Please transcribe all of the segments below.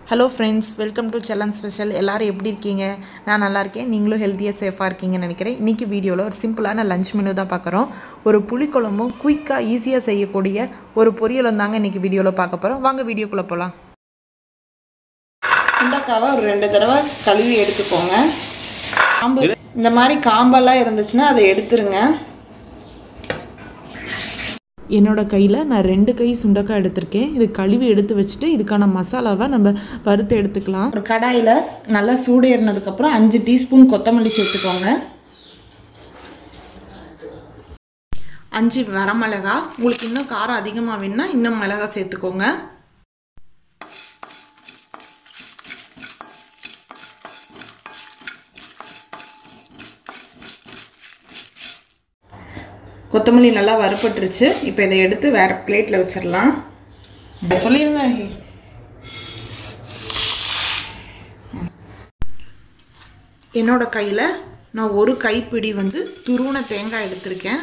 hello friends welcome to Chellan special எல்லாரும் எப்படி இருக்கீங்க நான் நல்லா இருக்கேன் நீங்களும் ஹெல்த்தியாக சேஃபாக இருக்கீங்கன்னு நினைக்கிறேன் இன்றைக்கி வீடியோவில் ஒரு சிம்பிளான லஞ்ச் மெனு தான் பார்க்குறோம் ஒரு புளிக்குழம்பும் குயிக்காக ஈஸியாக செய்யக்கூடிய ஒரு பொரியலும் தாங்க இன்றைக்கி வீடியோவில் பார்க்க போகிறோம் வாங்க வீடியோக்குள்ளே போகலாம் சுண்டக்காவை ஒரு ரெண்டு தடவை கழுவி எடுத்துக்கோங்க காம்பு இந்த மாதிரி காம்பெல்லாம் இருந்துச்சுன்னா அதை எடுத்துருங்க என்னோட கையில் நான் ரெண்டு கை சுண்டக்காய் எடுத்திருக்கேன் இது கழுவி எடுத்து வச்சுட்டு இதுக்கான மசாலாவை நம்ம வறுத்து எடுத்துக்கலாம் ஒரு கடாயில் நல்லா சூடு ஏறினதுக்கப்புறம் அஞ்சு டீஸ்பூன் கொத்தமல்லி சேர்த்துக்கோங்க அஞ்சு வரமிளகா உங்களுக்கு இன்னும் காரம் அதிகமாக வேணும்னா இன்னும் மிளகா சேர்த்துக்கோங்க கொத்தமல்லி நல்லா வறுபட்டுருச்சு இப்போ இதை எடுத்து வேறு பிளேட்டில் வச்சிடலாம் சொல்லியிருந்தேன் என்னோட கையில் நான் ஒரு கைப்பிடி வந்து துருவன தேங்காய் எடுத்திருக்கேன்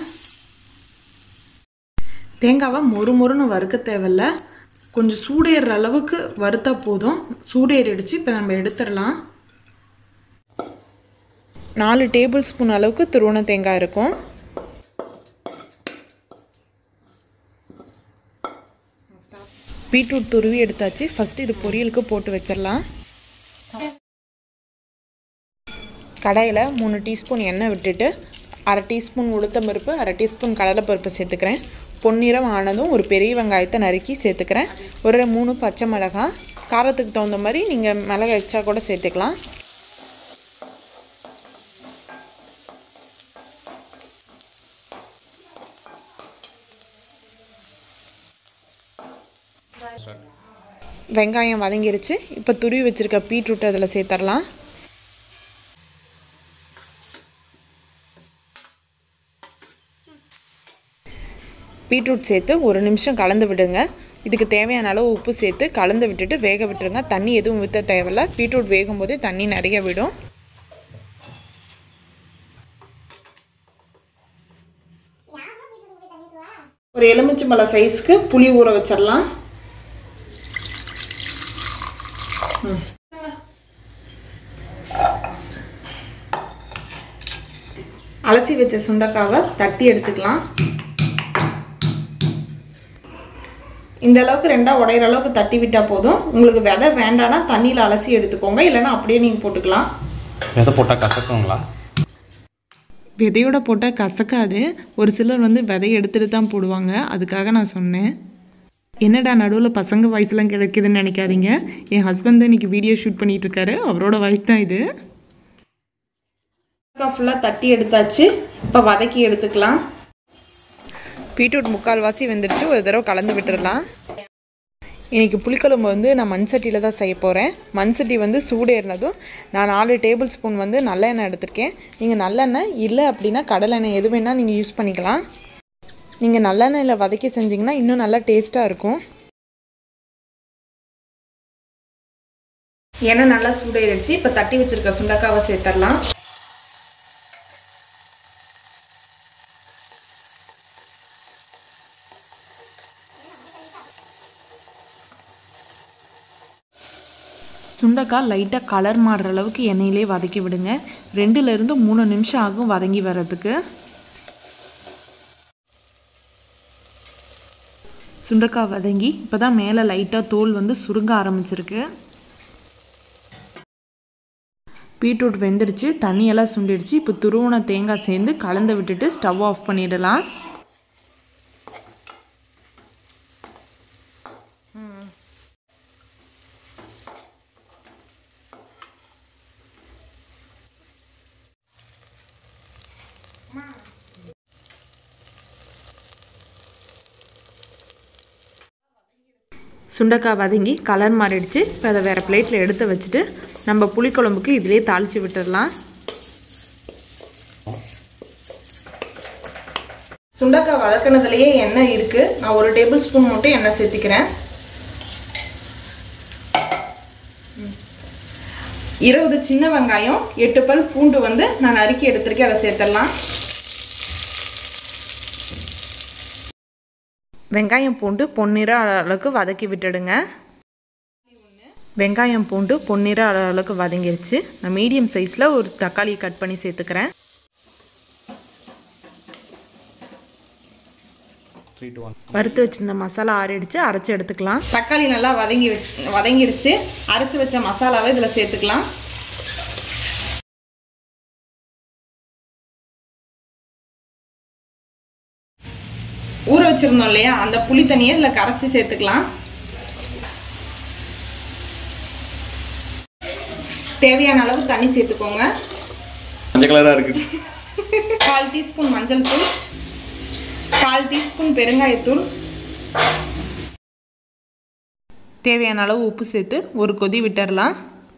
தேங்காவை மொறு மொறுன்னு வறுக்க தேவையில்ல கொஞ்சம் சூடேறுற அளவுக்கு வறுத்தா போதும் சூடேறிடுச்சு இப்போ நம்ம எடுத்துடலாம் நாலு டேபிள் ஸ்பூன் அளவுக்கு துருவன தேங்காய் இருக்கும் பீட்ரூட் துருவி எடுத்தாச்சு ஃபஸ்ட்டு இது பொரியலுக்கு போட்டு வச்சிடலாம் கடாயில் மூணு டீஸ்பூன் எண்ணெய் விட்டுட்டு அரை டீஸ்பூன் உளுத்தம் பருப்பு அரை டீஸ்பூன் கடலைப்பருப்பு சேர்த்துக்கிறேன் பொன்னிறம் ஆனதும் ஒரு பெரிய வெங்காயத்தை நறுக்கி சேர்த்துக்கிறேன் ஒரு மூணு பச்சை மிளகாய் காரத்துக்கு தகுந்த மாதிரி நீங்கள் மிளகா எக்ஸ்ட்ரா கூட சேர்த்துக்கலாம் வெங்காயம் வதங்கிருச்சு இப்போ துருவி வச்சுருக்க பீட்ரூட் அதில் சேர்த்துடலாம் பீட்ரூட் சேர்த்து ஒரு நிமிஷம் கலந்து விடுங்க இதுக்கு தேவையான அளவு உப்பு சேர்த்து கலந்து விட்டுட்டு வேக விட்டுருங்க தண்ணி எதுவும் ஊற்ற தேவையில்ல பீட்ரூட் வேகும் போதே தண்ணி நிறைய விடும் ஒரு எலுமிச்சம்பழம் சைஸ்க்கு புளி ஊற வச்சிடலாம் அலசி வச்ச சுண்டக்காவை தட்டி எடுத்துக்கலாம் இந்த அளவுக்கு ரெண்டாக உடையிற அளவுக்கு தட்டி விட்டால் போதும் உங்களுக்கு விதை வேண்டாம்னா தண்ணியில் அலசி எடுத்துக்கோங்க இல்லைன்னா அப்படியே நீங்கள் போட்டுக்கலாம் விதை போட்டால் கசக்குங்களா விதையோட போட்டால் கசக்காது ஒரு சிலர் வந்து விதையை எடுத்துகிட்டு தான் போடுவாங்க அதுக்காக நான் சொன்னேன் என்னடா நடுவில் பசங்க வாய்ஸ்லாம் கிடைக்குதுன்னு நினைக்காதீங்க என் ஹஸ்பண்ட் தான் இன்றைக்கி வீடியோ ஷூட் பண்ணிகிட்டு இருக்காரு அவரோட வாய்ஸ் தான் இது ஃபுல்லாக தட்டி எடுத்தாச்சு இப்போ வதக்கி எடுத்துக்கலாம் பீட்ரூட் முக்கால்வாசி வெந்துருச்சு ஒரு தடவை கலந்து விட்டுறலாம் இன்றைக்கி புளிக்குழம்பு வந்து நான் மண் சட்டியில் தான் செய்ய போகிறேன் மண் சட்டி வந்து சூடேறினதும் நான் நாலு டேபிள் ஸ்பூன் வந்து நல்லெண்ணெய் எடுத்திருக்கேன் நீங்கள் நல்லெண்ணெய் இல்லை அப்படின்னா கடலெண்ணெய் எது வேணால் நீங்கள் யூஸ் பண்ணிக்கலாம் நீங்கள் நல்லெண்ணெயில் வதக்கி செஞ்சிங்கன்னா இன்னும் நல்லா டேஸ்ட்டாக இருக்கும் எண்ணெய் நல்லா சூடாயிடுச்சு இப்போ தட்டி வச்சிருக்க சுண்டக்காவை சேர்த்துடலாம் சுண்டைக்காய் லைட்டாக கலர் மாறுற அளவுக்கு எண்ணெயிலே வதக்கி விடுங்க ரெண்டுலேருந்து மூணு நிமிஷம் ஆகும் வதங்கி வர்றதுக்கு சுண்டைக்காய் வதங்கி இப்போ தான் மேலே லைட்டாக தோல் வந்து சுருங்க ஆரம்பிச்சிருக்கு பீட்ரூட் வெந்துடுச்சு தண்ணியெல்லாம் சுண்டிடுச்சு இப்போ துருவன தேங்காய் சேர்ந்து கலந்து விட்டுட்டு ஸ்டவ் ஆஃப் பண்ணிடலாம் சுண்டைக்காய் வதங்கி கலர் மாறிடுச்சு இப்போ அதை வேறு பிளேட்டில் எடுத்து வச்சுட்டு நம்ம புளிக்குழம்புக்கு இதிலே தாளித்து விட்டுடலாம் சுண்டக்காய் வதக்கினதுலேயே எண்ணெய் இருக்குது நான் ஒரு டேபிள் ஸ்பூன் மட்டும் எண்ணெய் சேர்த்திக்கிறேன் இருபது சின்ன வெங்காயம் எட்டு பல் பூண்டு வந்து நான் நறுக்கி எடுத்திருக்கேன் அதை சேர்த்துடலாம் வெங்காயம் பூண்டு பொன்னிற அளவுக்கு வதக்கி விட்டுடுங்க வெங்காயம் பூண்டு பொன்னிற அளவுக்கு வதங்கிருச்சு நான் மீடியம் சைஸில் ஒரு தக்காளியை கட் பண்ணி சேர்த்துக்கிறேன் த்ரீ டு ஒன் வறுத்து வச்சிருந்த மசாலா ஆறிடுச்சு அரைச்சி எடுத்துக்கலாம் தக்காளி நல்லா வதங்கி வச்- வதங்கிருச்சு அரைச்சி வச்ச மசாலாவை இதில் சேர்த்துக்கலாம் ஊற வச்சிருந்தோம் இல்லையா அந்த புளி தண்ணியை இதில் கரைச்சி சேர்த்துக்கலாம் தேவையான அளவு தண்ணி சேர்த்துக்கோங்க மஞ்சள் கலராக இருக்குது கால் டீஸ்பூன் மஞ்சள் தூள் கால் டீஸ்பூன் பெருங்காயத்தூள் தேவையான அளவு உப்பு சேர்த்து ஒரு கொதி விட்டுறலாம்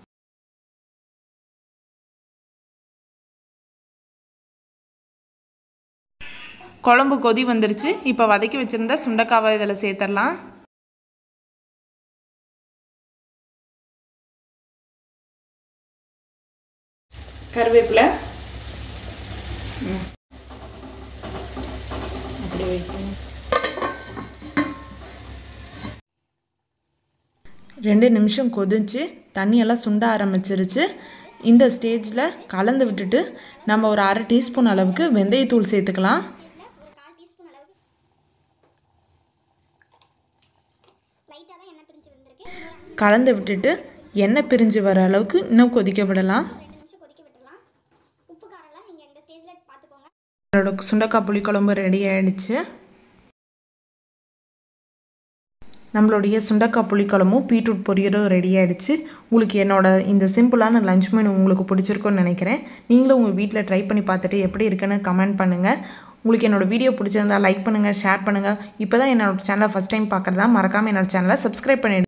குழம்பு கொதி வந்துருச்சு இப்போ வதக்கி வச்சுருந்த சுண்டைக்காவை இதில் சேர்த்துடலாம் கருவேப்பிலை ரெண்டு நிமிஷம் கொதிச்சு தண்ணியெல்லாம் சுண்ட ஆரம்பிச்சிருச்சு இந்த ஸ்டேஜில் கலந்து விட்டுட்டு நம்ம ஒரு அரை டீஸ்பூன் அளவுக்கு வெந்தயத்தூள் சேர்த்துக்கலாம் கால் டீஸ்பூன் அளவுக்கு லைட்டாக தான் எண்ணெய் பிரிஞ்சு வந்திருக்கு இன்னொரு கலந்து விட்டுட்டு எண்ணெய் பிரிஞ்சு வர அளவுக்கு இன்னும் கொதிக்க விடலாம் ரெண்டு நிமிஷம் கொதிக்க விட்டுறலாம் உப்பு காரம்லாம் நீங்கள் இந்த ஸ்டேஜில் பார்த்துக்கோங்க என்னோட சுண்டக்காய் புளிக்குழம்பு ரெடி ஆயிடுச்சு நம்மளுடைய சுண்டக்காய் புளிக்குழம்பும் பீட்ரூட் பொரியலும் ரெடி ஆயிடுச்சு உங்களுக்கு என்னோட இந்த சிம்பிளான லஞ்ச் மெனு உங்களுக்கு பிடிச்சிருக்கும்னு நினைக்கிறேன் நீங்களும் உங்கள் வீட்டில் ட்ரை பண்ணி பார்த்துட்டு எப்படி இருக்குன்னு கமெண்ட் பண்ணுங்கள் உங்களுக்கு என்னோட வீடியோ பிடிச்சிருந்தா லைக் பண்ணுங்கள் ஷேர் பண்ணுங்கள் இப்போ தான் என்னோட சேனலை ஃபஸ்ட் டைம் பார்க்குறதா மறக்காமல் என்னோட சேனலை சப்ஸ்கிரைப் பண்ணிவிடுங்க